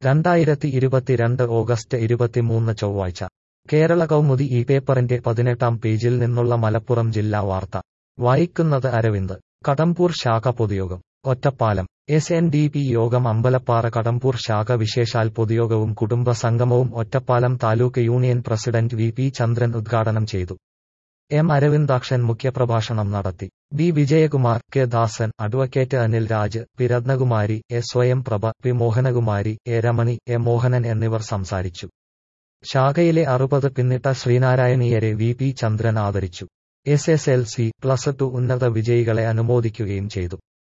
രണ്ടായിരത്തി ഇരുപത്തിരണ്ട് ഓഗസ്റ്റ് ഇരുപത്തിമൂന്ന് ചൊവ്വാഴ്ച കേരള കൗമുദി ഈ പേപ്പറിന്റെ പതിനെട്ടാം പേജിൽ നിന്നുള്ള മലപ്പുറം ജില്ലാ വാർത്ത വായിക്കുന്നത് അരവിന്ദ് കടമ്പൂർ ശാഖ പൊതുയോഗം Ottapalam S N D P യോഗം അമ്പലപ്പാറ കടമ്പൂർ ശാഖ വിശേഷാൽ പൊതുയോഗവും കുടുംബ സംഗമവും Ottapalam taluk union president V P Chandran ഉദ്ഘാടനം ചെയ്തു എം അരവിന്ദാക്ഷൻ മുഖ്യപ്രഭാഷണം നടത്തി B Vijayakumar K Dasan advocate Anil Raj P Ratnakumari A Swayam Prabha P Mohanakumari A Ramani A Mohanan എന്നിവർ സംസാരിച്ചു ശാഖയിലെ അറുപത് പിന്നിട്ട ശ്രീനാരായണീയരെ വി പി ചന്ദ്രൻ ആദരിച്ചു S S L C plus two ഉന്നത വിജയികളെ അനുമോദിക്കുകയും ചെയ്തു